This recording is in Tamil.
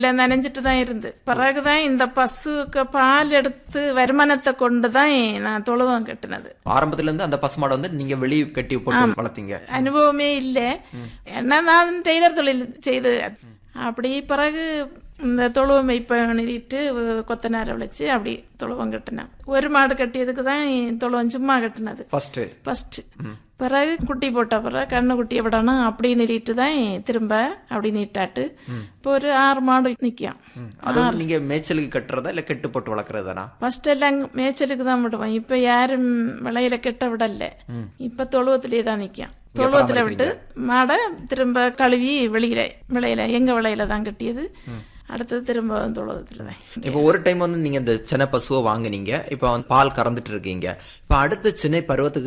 இல்ல நனைஞ்சிட்டு தான் இருந்து பிறகுதான் இந்த பசுக்கு பால் எடுத்து வருமானத்தை கொண்டு தான் நான் தொழுவம் கட்டினது ஆரம்பத்துல இருந்து அந்த பசுமாடை வந்து நீங்க வெளியே கட்டி போட்டு வளர்த்தீங்க அனுபவமே இல்லை ஏன்னா நான் டெய்லர் தொழில் செய்து அப்படி பிறகு இந்த தொழுவம் வைப்ப நிறுவிட்டு கொத்தனாரை விளைச்சு அப்படி தொழுவம் கட்டினேன் ஒரு மாடு கட்டியதுக்கு தான் தொழுவம் சும்மா கட்டினது ஃபர்ஸ்ட் ஃபர்ஸ்ட் பிறகு குட்டி போட்ட பிறகு கண்ணு குட்டியை விடணும் அப்படி நிறுவிட்டு தான் திரும்ப அப்படி நீட்டாட்டு இப்போ ஒரு ஆறு மாடு நிற்கும் அது வந்து நீங்க மேய்ச்சலுக்கு கட்டுறதா இல்ல கெட்டு போட்டு வளர்க்கறதானா ஃபர்ஸ்ட் எல்லாம் மேய்ச்சலுக்கு தான் விடுவோம் இப்ப யாரும் விளையில கெட்ட விடல இப்ப தொழுவத்திலே தான் நிக்கும் தொழுவத்துல விட்டு மாடை திரும்ப கழுவி வெளியில விளையில எங்க விளையில தான் கட்டியது அடுத்தது திரும்ப தொழுவத்துல தான் இப்போ ஒரு டைம் வந்து நீங்க இந்த சின்ன பசுவை வாங்குனீங்க இப்போ வந்து பால் கறந்துட்டு இருக்கீங்க இப்போ அடுத்த சின்ன பருவத்துக்கு